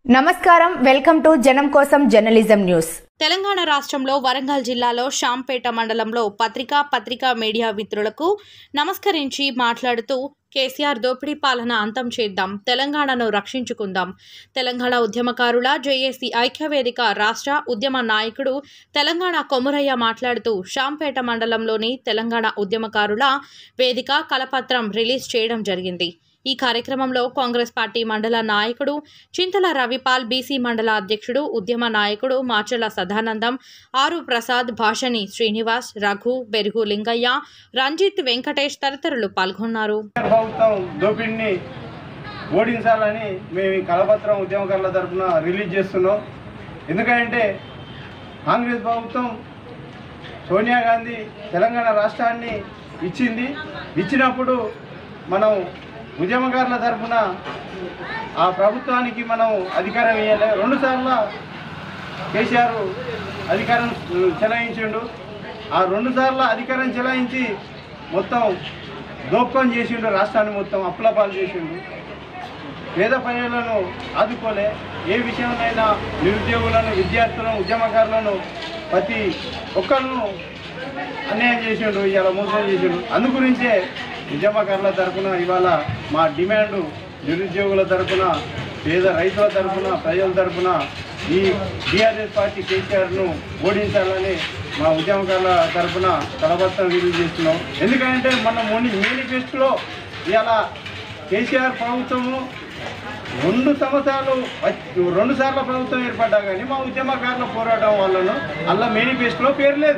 నమస్కారం welcome to జనం కోసం జర్నలిజం న్యూస్ తెలంగాణ రాష్ట్రంలో వరంగల్ జిల్లాలో షాంపేట మండలంలో పత్రికా పత్రికా మీడియా మిత్రులకు నమస్కరించి మాట్లాడుతూ కేసీఆర్ దోపిడీ పాలన అంతం చేద్దాం తెలంగాణను రక్షించుకుందాం తెలంగాణ ఉద్యమకారుల జేఏసీ ఐక్యవేదిక రాష్ట్ర ఉద్యమ నాయకుడు తెలంగాణ కొమురయ్య మాట్లాడుతూ షాంపేట మండలంలోని తెలంగాణ ఉద్యమకారుల వేదిక కలపత్రం రిలీజ్ చేయడం జరిగింది ఈ కార్యక్రమంలో కాంగ్రెస్ పార్టీ మండల నాయకుడు చింతల రవిపాల్ బీసీ మండల అధ్యక్షుడు ఉద్యమ నాయకుడు మాచల సదానందం ఆరు ప్రసాద్ భాషని శ్రీనివాస్ రఘు బెరుగు లింగయ్య రంజిత్ వెంకటేష్ తదితరులు పాల్గొన్నారు ప్రభుత్వం దోపిడిని ఓడించాలని మేము ఈ కలపత్రం ఉద్యమకారుల తరఫున రిలీజ్ చేస్తున్నాం ఎందుకంటే కాంగ్రెస్ ప్రభుత్వం సోనియా గాంధీ తెలంగాణ రాష్ట్రాన్ని ఇచ్చింది ఇచ్చినప్పుడు మనం ఉద్యమకారుల తరఫున ఆ ప్రభుత్వానికి మనం అధికారం ఇవ్వాలి రెండుసార్లు కేసీఆర్ అధికారం చెలాయించిండు ఆ రెండు సార్లు అధికారం చెలాయించి మొత్తం దోపకం చేసిండు రాష్ట్రాన్ని మొత్తం అప్పులపాలు చేసిండు పేద ప్రజలను ఆదుకోలే ఏ విషయంలోనైనా నిరుద్యోగులను విద్యార్థులను ఉద్యమకారులను ప్రతి ఒక్కరిను అన్యాయం చేసిండు ఇవాళ మోసం చేసిండు అందు గురించే ఉద్యమకారుల తరఫున ఇవాళ మా డిమాండ్ నిరుద్యోగుల తరఫున పేద రైతుల తరఫున ప్రజల తరఫున ఈ బీఆర్ఎస్ పార్టీ కేసీఆర్ను ఓడించాలని మా ఉద్యమకారుల తరఫున కలబత్తం రిలీజ్ చేస్తున్నాం ఎందుకంటే మన మొన్న మేనిఫెస్టోలో ఇవాళ కేసీఆర్ ప్రభుత్వము రెండు సంవత్సరాలు వచ్చి- రెండు సార్లు ప్రభుత్వం ఏర్పడ్డా కానీ మా ఉద్యమకారుల పోరాటం వల్లను అలా మేనిఫెస్టోలో పేరు లేదు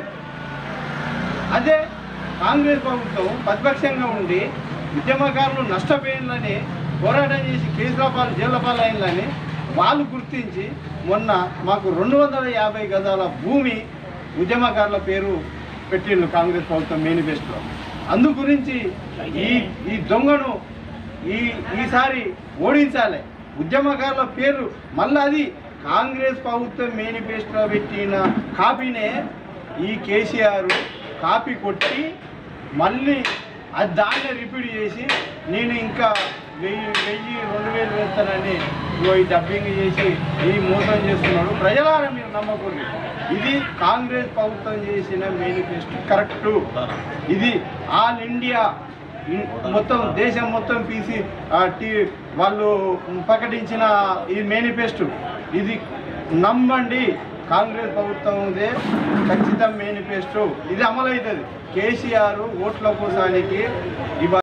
అదే కాంగ్రెస్ ప్రభుత్వం ప్రతిపక్షంగా ఉండి ఉద్యమకారులు నష్టపోయిందని పోరాటం చేసి కేసుల పాలు జైళ్ళ పాలు అయిందని వాళ్ళు గుర్తించి మొన్న మాకు రెండు వందల యాభై గజాల భూమి ఉద్యమకారుల పేరు పెట్టిండు కాంగ్రెస్ ప్రభుత్వం మేనిఫెస్టోలో అందు గురించి ఈ ఈ దొంగను ఈ ఈసారి ఓడించాలి ఉద్యమకారుల పేరు మళ్ళీ అది కాంగ్రెస్ ప్రభుత్వం మేనిఫెస్టో పెట్టిన కాపీనే ఈ కేసీఆర్ కాపీ కొట్టి మళ్ళీ అది దాన్నే రిపీట్ చేసి నేను ఇంకా వెయ్యి వెయ్యి రెండు వేలు వేస్తానని ఇగో ఈ డబ్బింగ్ చేసి ఈ మోసం చేస్తున్నాడు ప్రజలారా మీరు నమ్మకూడదు ఇది కాంగ్రెస్ ప్రభుత్వం చేసిన మేనిఫెస్టో కరెక్టు ఇది ఆల్ ఇండియా ఇన్- మొత్తం దేశం మొత్తం పీసీ ఆ, టీ వాళ్ళు ప్రకటించిన ఈ మేనిఫెస్టో ఇది నమ్మండి కాంగ్రెస్ ప్రభుత్వందే ఖచ్చితం మేనిఫెస్టో ఇది అమలవుతుంది కేసీఆర్ ఓట్ల కోసానికి ఇవాళ